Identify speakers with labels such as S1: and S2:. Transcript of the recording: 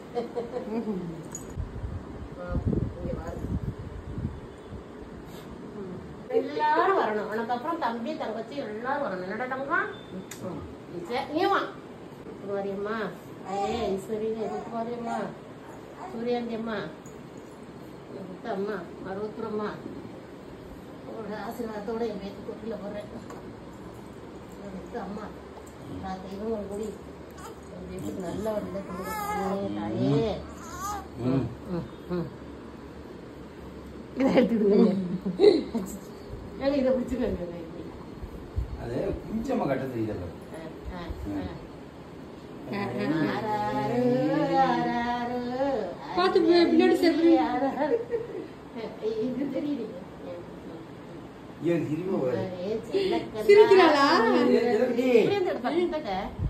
S1: இங்க பாரு. எல்லாரும் வரணும் உனக்கு அப்புறம் தம்பி தங்கச்சி எல்லாரும் வரணும் என்னடா தங்கம் சரி, நீ வா மாரியம்மா ஏ ஈஸ்வரிங்க எதுக்கு மாரியம்மா சூரியாண்டி அம்மா முத்த அம்மா மருவத்துரம்மா உங்களோட ஆசீர்வாதத்தோட என் பேத்து கொட்டில போடுறேன் முத்த அம்மா எல்லா தெய்வங்களும் கூடி என் வீட்டுக்கு நல்ல ஒரு இதை கொண்டு வரணும். தாயே
S2: ம்.
S1: ம், ம். இதை எடுத்துக்கிடுங்க ஏங்க இதை பிடிச்சிக்கோங்க
S2: அது கொஞ்சமா கட்ட தெரியல
S3: பார்த்து பி- பின்னாடி செருப்பு.
S1: இது தெரியுது
S2: ஏன் திரும்ப வர
S3: சிரிக்கிறாளா?
S1: இப்படி இந்த பக்கத்துல